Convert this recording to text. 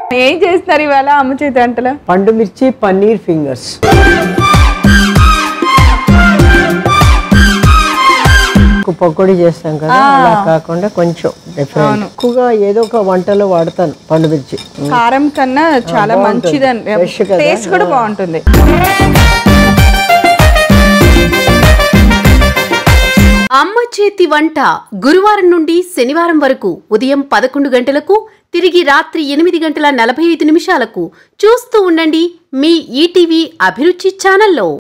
ఏం చేస్తున్నారు ఇవాళ అమ్మ చేతి వంటలు పండు మిర్చి పన్నీర్ ఫింగర్స్ పకోడీ చేస్తాం కదా అలా కాకుండా కొంచెం డిఫరెంట్ ఎక్కువగా ఏదో ఒక వంటలో వాడతాను పండు మిర్చి కారం కన్నా చాలా బాగుంటుంది. మంచిదని Fresh కదా? టేస్ట్ కూడా బాగుంటుంది అమ్మ చేతి వంట గురువారం నుండి శనివారం వరకు ఉదయం పదకొండు గంటలకు తిరిగి రాత్రి ఎనిమిది గంటల నలభై ఐదు నిమిషాలకు చూస్తూ ఉండండి మీ ఈటీవీ అభిరుచి ఛానల్లో